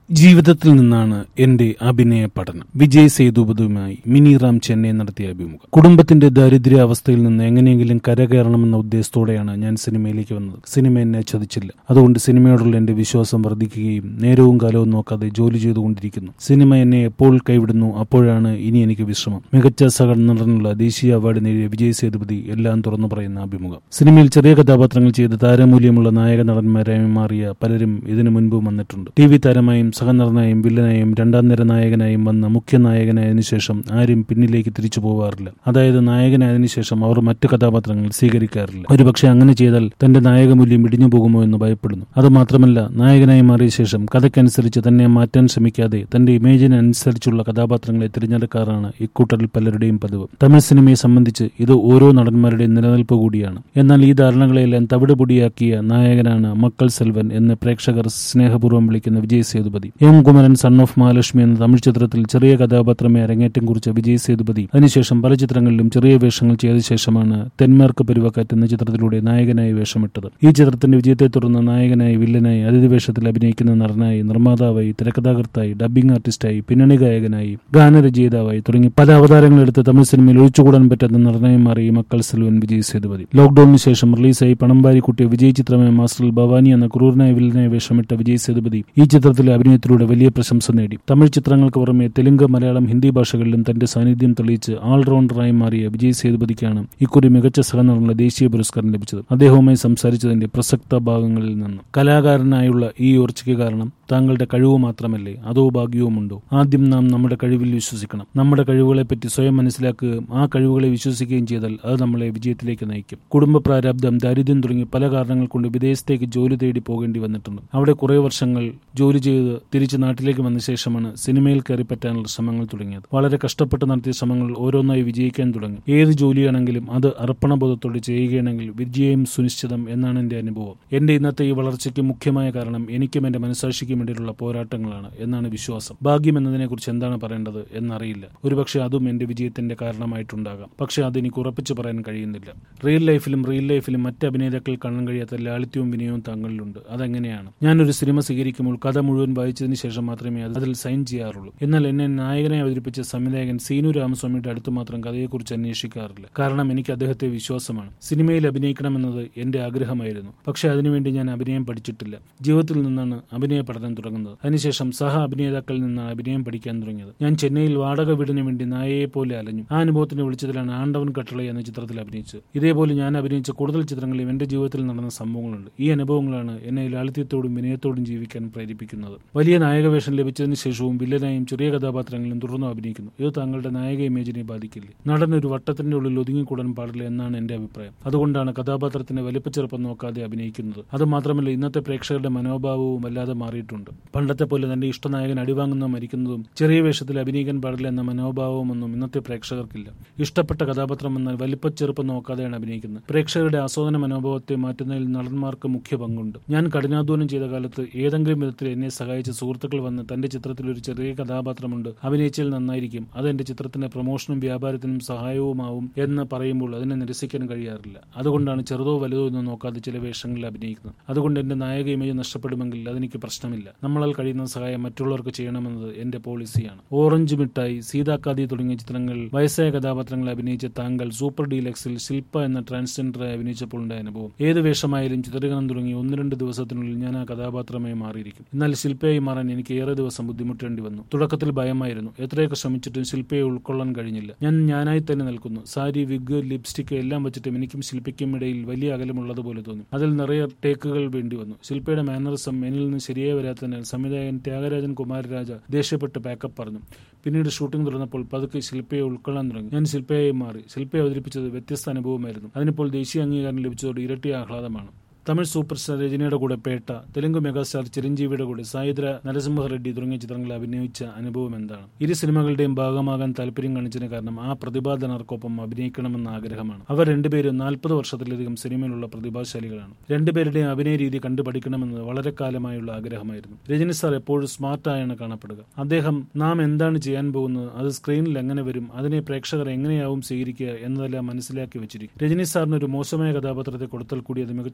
ജീവിതത്തിൽ നിന്നാണ് എന്റെ അഭിനയ പഠനം വിജയ് സേതുപതിയുമായി മിനി റാം ചെന്നൈ നടത്തിയ അഭിമുഖം കുടുംബത്തിന്റെ ദാരിദ്ര്യാവസ്ഥയിൽ നിന്ന് എങ്ങനെയെങ്കിലും കരകയറണമെന്ന ഉദ്ദേശത്തോടെയാണ് ഞാൻ സിനിമയിലേക്ക് വന്നത് സിനിമ എന്നെ ചതിച്ചില്ല അതുകൊണ്ട് സിനിമയോടുള്ള എന്റെ വിശ്വാസം വർദ്ധിക്കുകയും നേരവും കാലവും നോക്കാതെ ജോലി ചെയ്തുകൊണ്ടിരിക്കുന്നു സിനിമ എന്നെ എപ്പോൾ കൈവിടുന്നു അപ്പോഴാണ് ഇനി എനിക്ക് വിശ്രമം മികച്ച സഹനടനുള്ള ദേശീയ അവാർഡ് നേടിയ വിജയ് സേതുപതി എല്ലാം തുറന്നു പറയുന്ന അഭിമുഖം സിനിമയിൽ ചെറിയ കഥാപാത്രങ്ങൾ ചെയ്ത് താരമൂല്യമുള്ള നായക നടന്മാരായി മാറിയ പലരും ഇതിനു മുൻപും വന്നിട്ടുണ്ട് ടി വി താരമായും സഹനടനായും വില്ലനായും രണ്ടാം നിര നായകനായും വന്ന മുഖ്യ നായകനായതിനു ശേഷം ആരും പിന്നിലേക്ക് തിരിച്ചു പോവാറില്ല അതായത് നായകനായതിനു ശേഷം അവർ മറ്റു കഥാപാത്രങ്ങൾ സ്വീകരിക്കാറില്ല ഒരുപക്ഷെ അങ്ങനെ ചെയ്താൽ തന്റെ നായകമൂല്യം ഇടിഞ്ഞു പോകുമോ എന്ന് ഭയപ്പെടുന്നു അത് മാത്രമല്ല നായകനായി മാറിയ ശേഷം കഥയ്ക്കനുസരിച്ച് തന്നെ മാറ്റാൻ ശ്രമിക്കാതെ തന്റെ ഇമേജിനനുസരിച്ചുള്ള കഥാപാത്രങ്ങളെ തിരഞ്ഞെടുക്കാറാണ് ഇക്കൂട്ടരിൽ പലരുടെയും പതിവ് തമിഴ് സിനിമയെ സംബന്ധിച്ച് ഇത് ഓരോ നടന്മാരുടെയും നിലനിൽപ്പ് കൂടിയാണ് എന്നാൽ ഈ ധാരണകളെല്ലാം തവിടുപൊടിയാക്കിയ നായകനാണ് മക്കൾ സെൽവൻ എന്ന് പ്രേക്ഷകർ സ്നേഹപൂർവ്വം വിളിക്കുന്ന Vijay Sethupathi M Kumaran son of Mahalakshmi എന്ന തമിഴ് ചിത്രത്തിൽ ചെറിയ കഥാപാത്രമേ അരങ്ങേറ്റം കുറിച്ച വിജയ് സേതുപതി അതിനുശേഷം പല ചിത്രങ്ങളിലും ചെറിയ വേഷങ്ങൾ ചെയ്ത ശേഷമാണ് തെന്മാർക്ക് പെരുവക്കാറ്റ് എന്ന ചിത്രത്തിലൂടെ നായകനായി വേഷമിട്ടത് ഈ ചിത്രത്തിന്റെ വിജയത്തെ തുടർന്ന് നായകനായി വില്ലനായി അതിഥി വേഷത്തിൽ അഭിനയിക്കുന്ന നടനായി നിർമ്മാതാവായി തിരക്കഥാകൃത്തായി ഡബ്ബിംഗ് ആർട്ടിസ്റ്റായി പിന്നണി ഗായകനായി ഗാനരചയിതാവായി തുടങ്ങി പല അവതാരങ്ങളെടുത്ത് തമിഴ് സിനിമയിൽ ഒഴിച്ചുകൂടാൻ പറ്റാത്ത നടനായി മാറി ഈ മക്കൾ സെൽവൻ വിജയ് സേതുപതി ലോക്ഡൌണിന് ശേഷം റിലീസായി പണം വാരി കൂട്ടിയ വിജയ് ചിത്രമായ മാസ്റ്ററിൽ ഭവാനി എന്ന ക്രൂരനായ വില്ലനായി വേഷമിട്ട വിജയ് സേതുപതി ഈ ചിത്രത്തിലെ അഭിനയത്തിലൂടെ വലിയ പ്രശംസ നേടി തമിഴ് ചിത്രങ്ങൾക്ക് പുറമെ തെലുങ്ക് മലയാളം ഹിന്ദി ഭാഷകളിലും തന്റെ സാന്നിധ്യം തെളിയിച്ച് ഓൾറൗണ്ടറായി മാറിയ വിജയ് സേതുപതിക്കാണ് ഇക്കുറി മികച്ച സഹനടനുള്ള ദേശീയ പുരസ്കാരം ലഭിച്ചത് അദ്ദേഹവുമായി സംസാരിച്ചതിന്റെ പ്രസക്ത ഭാഗങ്ങളിൽ നിന്ന് കലാകാരനായുള്ള ഈ ഉയർച്ചയ്ക്ക് കാരണം താങ്കളുടെ കഴിവ് മാത്രമല്ലേ അതോ ഭാഗ്യവുമുണ്ടോ ആദ്യം നാം നമ്മുടെ കഴിവിൽ വിശ്വസിക്കണം നമ്മുടെ കഴിവുകളെപ്പറ്റി സ്വയം മനസ്സിലാക്കുകയും ആ കഴിവുകളെ വിശ്വസിക്കുകയും ചെയ്താൽ അത് നമ്മളെ വിജയത്തിലേക്ക് നയിക്കും കുടുംബ പ്രാരാബ്ദം ദാരിദ്ര്യം തുടങ്ങി പല കാരണങ്ങൾ കൊണ്ട് വിദേശത്തേക്ക് ജോലി തേടി പോകേണ്ടി വന്നിട്ടുണ്ട് അവിടെ കുറെ വർഷങ്ങൾ ജോലി ചെയ്ത് തിരിച്ച് നാട്ടിലേക്ക് വന്ന ശേഷമാണ് സിനിമയിൽ കയറിപ്പറ്റാനുള്ള ശ്രമങ്ങൾ തുടങ്ങിയത് വളരെ കഷ്ടപ്പെട്ട് നടത്തിയ ശ്രമങ്ങൾ ഓരോന്നായി വിജയിക്കാൻ തുടങ്ങി ഏത് ജോലിയാണെങ്കിലും അത് അർപ്പണബോധത്തോടെ ചെയ്യുകയാണെങ്കിൽ വിജയം സുനിശ്ചിതം എന്നാണ് എന്റെ അനുഭവം എന്റെ ഇന്നത്തെ ഈ വളർച്ചയ്ക്ക് മുഖ്യമായ കാരണം എനിക്കും എന്റെ മനസാക്ഷിക്കും വേണ്ടിയിട്ടുള്ള പോരാട്ടങ്ങളാണ് എന്നാണ് വിശ്വാസം ഭാഗ്യം എന്നതിനെക്കുറിച്ച് എന്താണ് പറയേണ്ടത് എന്നറിയില്ല ഒരുപക്ഷെ അതും എന്റെ വിജയത്തിന്റെ കാരണമായിട്ടുണ്ടാകാം പക്ഷെ അതെനിക്ക് ഉറപ്പിച്ചു പറയാൻ കഴിയുന്നില്ല റിയൽ ലൈഫിലും റിയൽ ലൈഫിലും മറ്റ് അഭിനേതാക്കൾ കാണാൻ കഴിയാത്ത ലാളിത്യവും വിനയവും താങ്കളിലുണ്ട് അതെങ്ങനെയാണ് ഞാനൊരു സിനിമ സ്വീകരിക്കുമ്പോൾ കഥ മുഴുവൻ വായിച്ചതിന് ശേഷം മാത്രമേ അത് അതിൽ സൈൻ ചെയ്യാറുള്ളൂ എന്നാൽ എന്നെ നായകനെ അവതരിപ്പിച്ച സംവിധായകൻ സീനു രാമസ്വാമിയുടെ അടുത്ത് മാത്രം കഥയെക്കുറിച്ച് അന്വേഷിക്കാറില്ല കാരണം എനിക്ക് അദ്ദേഹത്തെ വിശ്വാസമാണ് സിനിമയിൽ അഭിനയിക്കണമെന്നത് എന്റെ ആഗ്രഹമായിരുന്നു പക്ഷെ അതിനുവേണ്ടി ഞാൻ അഭിനയം പഠിച്ചിട്ടില്ല ജീവിതത്തിൽ നിന്നാണ് അഭിനയ പഠനം തുടങ്ങുന്നത് അതിനുശേഷം സഹ അഭിനേതാക്കളിൽ നിന്നാണ് അഭിനയം പഠിക്കാൻ തുടങ്ങിയത് ഞാൻ ചെന്നൈയിൽ വാടക വീടിന് വേണ്ടി നായയെ പോലെ അലഞ്ഞു ആ അനുഭവത്തിന്റെ വെളിച്ചത്തിലാണ് ആണ്ടവൻ കട്ടള എന്ന ചിത്രത്തിൽ അഭിനയിച്ചത് ഇതേപോലെ ഞാൻ അഭിനയിച്ച കൂടുതൽ ചിത്രങ്ങളിലും എന്റെ ജീവിതത്തിൽ നടന്ന സംഭവങ്ങളുണ്ട് ഈ അനുഭവങ്ങളാണ് എന്നെ ലാളിത്യത്തോടും വിനയത്തോടും ജീവിക്കാൻ പ്രേരിപ്പിക്കുന്നത് വലിയ നായകവേഷം ലഭിച്ചതിന് ശേഷവും വില്ലനായും ചെറിയ കഥാപാത്രങ്ങളിലും തുടർന്നും അഭിനയിക്കുന്നു ഇത് താങ്കളുടെ നായക ഇമേജിനെ ബാധിക്കില്ലേ നടൻ ഒരു വട്ടത്തിന്റെ ഉള്ളിൽ ഒതുങ്ങിക്കൂടാൻ പാടില്ല എന്നാണ് എന്റെ അഭിപ്രായം അതുകൊണ്ടാണ് കഥാപാത്രത്തിന്റെ വലിപ്പച്ചെറുപ്പം നോക്കാതെ അഭിനയിക്കുന്നത് അത് മാത്രമല്ല ഇന്നത്തെ പ്രേക്ഷകരുടെ മനോഭാവവും വല്ലാതെ മാറിയിട്ടുണ്ട് പണ്ടത്തെ പോലെ തന്റെ ഇഷ്ടനായകൻ അടിവാങ്ങുന്നതും മരിക്കുന്നതും ചെറിയ വേഷത്തിൽ അഭിനയിക്കാൻ പാടില്ല എന്ന മനോഭാവമൊന്നും ഇന്നത്തെ പ്രേക്ഷകർക്കില്ല ഇഷ്ടപ്പെട്ട കഥാപാത്രം എന്നാൽ വലിപ്പച്ചെറുപ്പം നോക്കാതെയാണ് അഭിനയിക്കുന്നത് പ്രേക്ഷകരുടെ ആസ്വാദന മനോഭാവത്തെ മാറ്റുന്നതിൽ നടന്മാർക്ക് മുഖ്യ പങ്കുണ്ട് ഞാൻ കഠിനാധ്വാനം ചെയ്ത കാലത്ത് ഏതെങ്കിലും വിധത്തിൽ എന്നെ സഹായിച്ച സുഹൃത്തുക്കൾ വന്ന് തന്റെ ചിത്രത്തിൽ ഒരു ചെറിയ കഥാപാത്രമുണ്ട് അഭിനയിച്ചാൽ നന്നായിരിക്കും അത് എന്റെ ചിത്രത്തിന്റെ പ്രൊമോഷനും വ്യാപാരത്തിനും സഹായവുമാവും എന്ന് പറയുമ്പോൾ അതിനെ നിരസിക്കാൻ കഴിയാറില്ല അതുകൊണ്ടാണ് ചെറുതോ വലുതോ എന്ന് നോക്കാതെ ചില വേഷങ്ങളിൽ അഭിനയിക്കുന്നത് അതുകൊണ്ട് എന്റെ നായക ഇമേജ് നഷ്ടപ്പെടുമെങ്കിൽ അതെനിക്ക് പ്രശ്നമില്ല നമ്മളാൽ കഴിയുന്ന സഹായം മറ്റുള്ളവർക്ക് ചെയ്യണമെന്നത് എന്റെ പോളിസിയാണ് ഓറഞ്ച് മിഠായി സീതാക്കാതി തുടങ്ങിയ ചിത്രങ്ങൾ വയസ്സായ കഥാപാത്രങ്ങൾ അഭിനയിച്ച താങ്കൾ സൂപ്പർ ഡീലക്സിൽ ശില്പ എന്ന ട്രാൻസ്ജെൻഡറായി അഭിനയിച്ചപ്പോൾ ഉണ്ടായ അനുഭവം ഏത് വേഷമായാലും ചിത്രീകരണം തുടങ്ങി ഒന്ന് രണ്ട് ദിവസത്തിനുള്ളിൽ ഞാൻ ആ കഥാപാത്രമായി മാറിയിരിക്കും എന്നാൽ ശില്പയായി മാറാൻ എനിക്ക് ഏറെ ദിവസം ബുദ്ധിമുട്ടേണ്ടി വന്നു തുടക്കത്തിൽ ഭയമായിരുന്നു എത്രയൊക്കെ ശ്രമിച്ചിട്ടും ശില്പയെ ഉൾക്കൊള്ളാൻ കഴിഞ്ഞില്ല ഞാൻ ഞാനായി തന്നെ നിൽക്കുന്നു സാരി വിഗ് ലിപ്സ്റ്റിക് എല്ലാം വെച്ചിട്ടും എനിക്കും ശില്പയ്ക്കും ഇടയിൽ വലിയ അകലമുള്ളതുപോലെ തോന്നി അതിൽ നിറയെ ടേക്കുകൾ വേണ്ടി വന്നു ശില്പയുടെ മാനറിസം എന്നിൽ നിന്ന് ശരിയായി വരാത്തതിനാൽ സംവിധായകൻ ത്യാഗരാജൻ കുമാരരാജ ദേഷ്യപ്പെട്ട് പാക്കപ്പ് പറഞ്ഞു പിന്നീട് ഷൂട്ടിംഗ് തുടർന്നപ്പോൾ പതുക്കെ ശില്പയെ ഉൾക്കൊള്ളാൻ തുടങ്ങി ഞാൻ ശില്പയായി മാറി ശില്പയെ അവതരിപ്പിച്ചത് വ്യത്യസ്ത അനുഭവമായിരുന്നു അതിനിപ്പോൾ ദേശീയ അംഗീകാരം ലഭിച്ചതോടെ ഇരട്ടി ആഹ്ലാദമാണ് തമിഴ് സൂപ്പർ സ്റ്റാർ രജനിയുടെ കൂടെ പേട്ട തെലുങ്ക് മെഗാസ്റ്റാർ ചിരഞ്ജീവിയുടെ കൂടെ സായിദ്ര നരസിംഹ റെഡ്ഡി തുടങ്ങിയ ചിത്രങ്ങളിൽ അഭിനയിച്ച അനുഭവം എന്താണ് ഇരു സിനിമകളുടെയും ഭാഗമാകാൻ താല്പര്യം കാണിച്ചതിന് കാരണം ആ പ്രതിഭാധനർക്കൊപ്പം അഭിനയിക്കണമെന്ന ആഗ്രഹമാണ് അവർ രണ്ടുപേരും നാൽപ്പത് വർഷത്തിലധികം സിനിമയിലുള്ള പ്രതിഭാശാലികളാണ് രണ്ടുപേരുടെയും അഭിനയ രീതി കണ്ടു പഠിക്കണമെന്നത് വളരെ കാലമായുള്ള ആഗ്രഹമായിരുന്നു രജനി സാർ എപ്പോഴും സ്മാർട്ടായാണ് കാണപ്പെടുക അദ്ദേഹം നാം എന്താണ് ചെയ്യാൻ പോകുന്നത് അത് സ്ക്രീനിൽ എങ്ങനെ വരും അതിനെ പ്രേക്ഷകർ എങ്ങനെയാവും സ്വീകരിക്കുക എന്നതെല്ലാം മനസ്സിലാക്കി വെച്ചിരിക്കും രജനി സാറിന് ഒരു മോശമായ കഥാപാത്രത്തെ കൊടുത്താൽ കൂടി അത് മികച്ചതാക്കി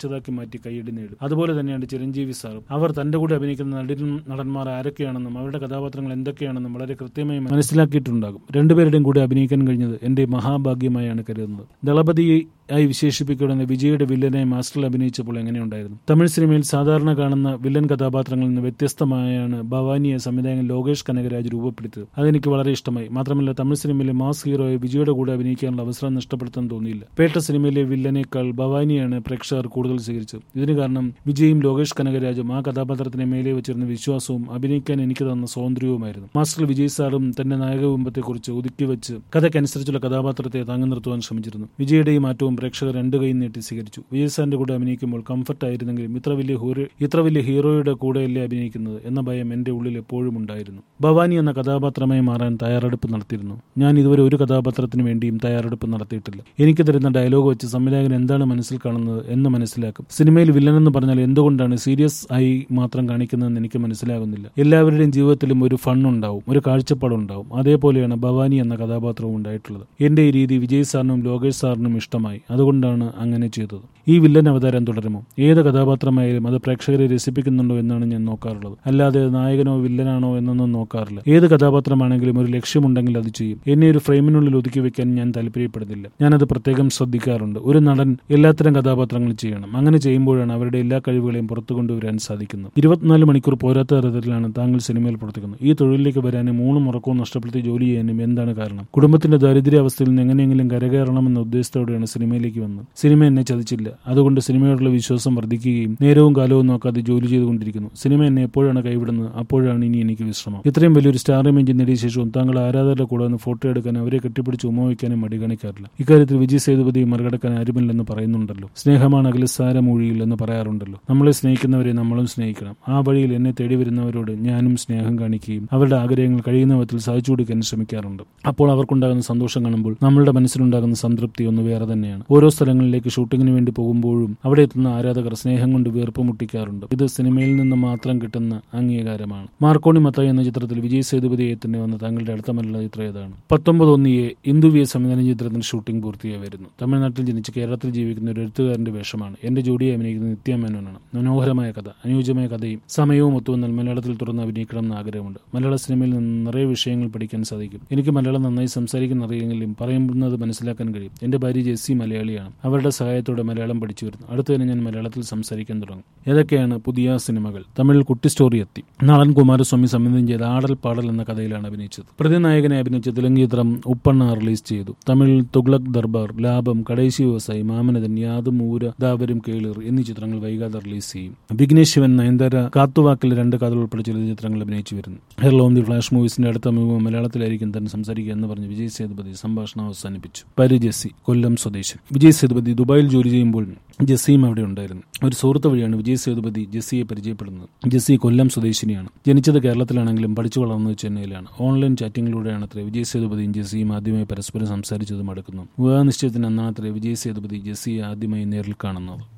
മാറ്റി കൈയടി നേടും അതുപോലെ തന്നെയാണ് ചിരഞ്ജീവി സാറും അവർ തന്റെ കൂടെ അഭിനയിക്കുന്ന നടനും നടന്മാർ ആരൊക്കെയാണെന്നും അവരുടെ കഥാപാത്രങ്ങൾ എന്തൊക്കെയാണെന്നും വളരെ കൃത്യമായി മനസ്സിലാക്കിയിട്ടുണ്ടാകും രണ്ടുപേരുടെയും കൂടെ അഭിനയിക്കാൻ കഴിഞ്ഞത് എന്റെ മഹാഭാഗ്യമായാണ് കരുതുന്നത് ദളപതി ആയി വിശേഷിപ്പിക്കപ്പെടുന്ന വിജയുടെ വില്ലനെ മാസ്റ്ററിൽ അഭിനയിച്ചപ്പോൾ എങ്ങനെയുണ്ടായിരുന്നു തമിഴ് സിനിമയിൽ സാധാരണ കാണുന്ന വില്ലൻ കഥാപാത്രങ്ങളിൽ നിന്ന് വ്യത്യസ്തമായാണ് ഭവാനിയെ സംവിധായകൻ ലോകേഷ് കനകരാജ് രൂപപ്പെടുത്തിയത് അതെനിക്ക് വളരെ ഇഷ്ടമായി മാത്രമല്ല തമിഴ് സിനിമയിലെ മാസ് ഹീറോയെ വിജയുടെ കൂടെ അഭിനയിക്കാനുള്ള അവസരം നഷ്ടപ്പെടുത്താൻ തോന്നിയില്ല പേട്ട സിനിമയിലെ വില്ലനേക്കാൾ ഭവാനിയാണ് പ്രേക്ഷകർ കൂടുതൽ സ്വീകരിച്ചത് ഇതിന് കാരണം വിജയും ലോകേഷ് കനകരാജും ആ കഥാപാത്രത്തിനെ മേലെ വെച്ചിരുന്ന വിശ്വാസവും അഭിനയിക്കാൻ എനിക്ക് തന്ന സ്വാതന്ത്ര്യവുമായിരുന്നു മാസ്റ്റർ വിജയ് സാറും തന്റെ നായകബിംബത്തെക്കുറിച്ച് ഒതുക്കി വെച്ച് കഥയ്ക്കനുസരിച്ചുള്ള കഥാപാത്രത്തെ താങ്ങി നിർത്തുവാൻ ശ്രമിച്ചിരുന്നു വിജയുടെ ഈ മാറ്റവും പ്രേക്ഷകർ രണ്ട് കൈ നീട്ടി സ്വീകരിച്ചു വിജയ് സാറിന്റെ കൂടെ അഭിനയിക്കുമ്പോൾ കംഫർട്ട് ആയിരുന്നെങ്കിലും ഇത്ര വലിയ ഹീറോ ഇത്ര വലിയ ഹീറോയുടെ കൂടെയല്ലേ അഭിനയിക്കുന്നത് എന്ന ഭയം എന്റെ ഉള്ളിൽ എപ്പോഴും ഉണ്ടായിരുന്നു ഭവാനി എന്ന കഥാപാത്രമായി മാറാൻ തയ്യാറെടുപ്പ് നടത്തിയിരുന്നു ഞാൻ ഇതുവരെ ഒരു കഥാപാത്രത്തിന് വേണ്ടിയും തയ്യാറെടുപ്പ് നടത്തിയിട്ടില്ല എനിക്ക് തരുന്ന ഡയലോഗ് വെച്ച് സംവിധായകൻ എന്താണ് മനസ്സിൽ കാണുന്നത് എന്ന് മനസ്സിലാക്കും സിനിമയിൽ വില്ലൻ എന്ന് പറഞ്ഞാൽ എന്തുകൊണ്ടാണ് സീരിയസ് ആയി മാത്രം കാണിക്കുന്നതെന്ന് എനിക്ക് മനസ്സിലാകുന്നില്ല എല്ലാവരുടെയും ജീവിതത്തിലും ഒരു ഫൺ ഉണ്ടാവും ഒരു കാഴ്ചപ്പാടുണ്ടാവും അതേപോലെയാണ് ഭവാനി എന്ന കഥാപാത്രവും ഉണ്ടായിട്ടുള്ളത് എന്റെ ഈ രീതി വിജയ് സാറിനും ലോകേഷ് സാറിനും ഇഷ്ടമായി അതുകൊണ്ടാണ് അങ്ങനെ ചെയ്തത് ഈ വില്ലൻ അവതാരം തുടരുമോ ഏത് കഥാപാത്രമായാലും അത് പ്രേക്ഷകരെ രസിപ്പിക്കുന്നുണ്ടോ എന്നാണ് ഞാൻ നോക്കാറുള്ളത് അല്ലാതെ നായകനോ വില്ലനാണോ എന്നൊന്നും നോക്കാറില്ല ഏത് കഥാപാത്രമാണെങ്കിലും ഒരു ലക്ഷ്യമുണ്ടെങ്കിൽ അത് ചെയ്യും എന്നെ ഒരു ഫ്രെയിമിനുള്ളിൽ ഒതുക്കി വെക്കാൻ ഞാൻ താല്പര്യപ്പെടുന്നില്ല ഞാനത് പ്രത്യേകം ശ്രദ്ധിക്കാറുണ്ട് ഒരു നടൻ എല്ലാത്തരം കഥാപാത്രങ്ങളും ചെയ്യണം അങ്ങനെ ചെയ്യുമ്പോഴാണ് അവരുടെ എല്ലാ കഴിവുകളെയും പുറത്തു കൊണ്ടുവരാൻ സാധിക്കുന്നത് ഇരുപത്തിനാല് മണിക്കൂർ പോരാത്ത തരത്തിലാണ് താങ്കൾ സിനിമയിൽ പ്രവർത്തിക്കുന്നത് ഈ തൊഴിലിലേക്ക് വരാനും മൂന്നും ഉറക്കവും നഷ്ടപ്പെടുത്തി ജോലി ചെയ്യാനും എന്താണ് കാരണം കുടുംബത്തിന്റെ ദാരിദ്ര്യാവസ്ഥയിൽ നിന്ന് എങ്ങനെയെങ്കിലും കരകയറണമെന്ന ഉദ്ദേശത്തോടെയാണ് സിനിമയിലേക്ക് വന്നത് സിനിമ എന്നെ ചതിച്ചില്ല അതുകൊണ്ട് സിനിമയോടുള്ള വിശ്വാസം വർദ്ധിക്കുകയും നേരവും കാലവും നോക്കാതെ ജോലി ചെയ്തുകൊണ്ടിരിക്കുന്നു സിനിമ എന്നെ എപ്പോഴാണ് കൈവിടുന്നത് അപ്പോഴാണ് ഇനി എനിക്ക് വിശ്രമം ഇത്രയും വലിയൊരു സ്റ്റാർ ഇമേജ് നേടിയ ശേഷവും താങ്കൾ ആരാധകരുടെ കൂടെ ഒന്ന് ഫോട്ടോ എടുക്കാൻ അവരെ കെട്ടിപ്പിടിച്ച് ഉമ്മ വയ്ക്കാനും മടി കാണിക്കാറില്ല ഇക്കാര്യത്തിൽ വിജയ് സേതുപതി മറികടക്കാൻ ആരുമില്ലെന്ന് പറയുന്നുണ്ടല്ലോ സ്നേഹമാണ് അഖിലസാരമൊഴിയിൽ എന്ന് പറയാറുണ്ടല്ലോ നമ്മളെ സ്നേഹിക്കുന്നവരെ നമ്മളും സ്നേഹിക്കണം ആ വഴിയിൽ എന്നെ തേടി വരുന്നവരോട് ഞാനും സ്നേഹം കാണിക്കുകയും അവരുടെ ആഗ്രഹങ്ങൾ കഴിയുന്ന വിധത്തിൽ സാധിച്ചു കൊടുക്കാൻ ശ്രമിക്കാറുണ്ട് അപ്പോൾ അവർക്കുണ്ടാകുന്ന സന്തോഷം കാണുമ്പോൾ നമ്മളുടെ മനസ്സിലുണ്ടാകുന്ന സംതൃപ്തി ഒന്ന് വേറെ തന്നെയാണ് ഓരോ സ്ഥലങ്ങളിലേക്ക് ഷൂട്ടിങ്ങിന് വേണ്ടി പോകുമ്പോഴും അവിടെ എത്തുന്ന ആരാധകർ സ്നേഹം കൊണ്ട് വീർപ്പ് മുട്ടിക്കാറുണ്ട് ഇത് സിനിമയിൽ നിന്ന് മാത്രം കിട്ടുന്ന അംഗീകാരമാണ് മാർക്കോണി മത്തായി എന്ന ചിത്രത്തിൽ വിജയ് സേതുപതിയെ തന്നെ വന്ന താങ്കളുടെ അടുത്ത മലയാള ചിത്രം ഏതാണ് പത്തൊമ്പത് ഒന്നിയെ ഇന്ദുവിയെ സംവിധാനം ചിത്രത്തിന്റെ ഷൂട്ടിംഗ് പൂർത്തിയായി വരുന്നു തമിഴ്നാട്ടിൽ ജനിച്ച് കേരളത്തിൽ ജീവിക്കുന്ന ഒരു എഴുത്തുകാരന്റെ വേഷമാണ് എന്റെ ജോഡിയെ അഭിനയിക്കുന്ന നിത്യ മേനോനാണ് മനോഹരമായ കഥ അനുയോജ്യമായ കഥയും സമയവും ഒത്തുവന്നാൽ മലയാളത്തിൽ തുറന്ന് അഭിനയിക്കണം എന്ന് ആഗ്രഹമുണ്ട് മലയാള സിനിമയിൽ നിന്ന് നിറയെ വിഷയങ്ങൾ പഠിക്കാൻ സാധിക്കും എനിക്ക് മലയാളം നന്നായി സംസാരിക്കാൻ അറിയില്ലെങ്കിലും പറയുന്നത് മനസ്സിലാക്കാൻ കഴിയും എന്റെ ഭാര്യ ജെസ്സി മലയാളിയാണ് അവരുടെ സഹായത്തോടെ മലയാളം പഠിച്ചു വരുന്നു അടുത്തതിന് ഞാൻ മലയാളത്തിൽ സംസാരിക്കാൻ തുടങ്ങും ഏതൊക്കെയാണ് പുതിയ സിനിമകൾ തമിഴിൽ കുട്ടി സ്റ്റോറി എത്തി നാളൻ കുമാരസ്വാമി സംവിധാനം ചെയ്ത ആടൽ പാടൽ എന്ന കഥയിലാണ് അഭിനയിച്ചത് പ്രതിനായകനെ അഭിനയിച്ച തെലുങ്ക് ചിത്രം ഉപ്പണ്ണ റിലീസ് ചെയ്തു തമിഴിൽ തുഗ്ലക് ദർബാർ ലാഭം കടൈശി വ്യവസായി മാമനതൻ യാതും ഊര ദാവരും കേളിർ എന്നീ ചിത്രങ്ങൾ വൈകാതെ റിലീസ് ചെയ്യും വിഘ്നേഷ് ശിവൻ നയൻതാര കാത്തുവാക്കിൽ രണ്ട് കഥകൾ ഉൾപ്പെടെ ചില ചിത്രങ്ങൾ അഭിനയിച്ചു വരുന്നു ഹെർലോം ദി ഫ്ലാഷ് മൂവീസിന്റെ അടുത്ത അഭിമുഖം മലയാളത്തിലായിരിക്കും തന്നെ സംസാരിക്കുക എന്ന് പറഞ്ഞ് വിജയ് സേതുപതി സംഭാഷണം അവസാനിപ്പിച്ചു പരി ജെസ്സി കൊല്ലം സ്വദേശൻ വിജയ് സേതുപതി ദുബായിൽ ജോലി ചെയ്യുമ്പോൾ ജെസ്സിയും അവിടെ ഉണ്ടായിരുന്നു ഒരു സുഹൃത്ത് വഴിയാണ് വിജയ് സേതുപതി ജെസ്സിയെ പരിചയപ്പെടുന്നത് ജെസ്സി കൊല്ലം സ്വദേശിനിയാണ് ജനിച്ചത് കേരളത്തിലാണെങ്കിലും പഠിച്ചു വളർന്നത് ചെന്നൈയിലാണ് ഓൺലൈൻ ചാറ്റിംഗിലൂടെയാണ് അത്ര വിജയ് സേതുപതിയും ജെസ്സിയും ആദ്യമായി പരസ്പരം സംസാരിച്ചതും അടുക്കുന്നു വിവാഹ നിശ്ചയത്തിന് അന്നാണത്രേ വിജയ് സേതുപതി ജെസ്സിയെ ആദ്യമായി നേരിൽ കാണുന്നത്